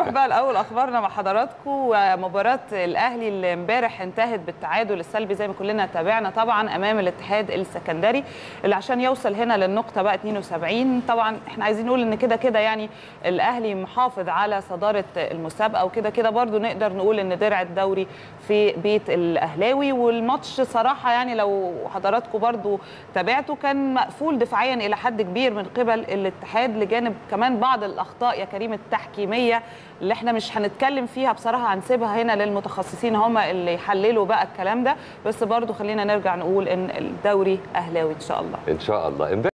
بقى الاول اخبارنا مع حضراتكم ومباراه الاهلي اللي امبارح انتهت بالتعادل السلبي زي ما كلنا تابعنا طبعا امام الاتحاد السكندري اللي عشان يوصل هنا للنقطه بقى 72 طبعا احنا عايزين نقول ان كده كده يعني الاهلي محافظ على صداره المسابقه وكده كده برضو نقدر نقول ان درع الدوري في بيت الاهلاوي والماتش صراحه يعني لو حضراتكم برضو تابعته كان مقفول دفاعيا الى حد كبير من قبل الاتحاد لجانب كمان بعض الاخطاء يا كريم التحكيميه اللي احنا مش هنتكلم فيها بصراحه هنسيبها هنا للمتخصصين هم اللي يحللوا بقى الكلام ده بس برضو خلينا نرجع نقول ان الدوري اهلاوي ان شاء الله ان شاء الله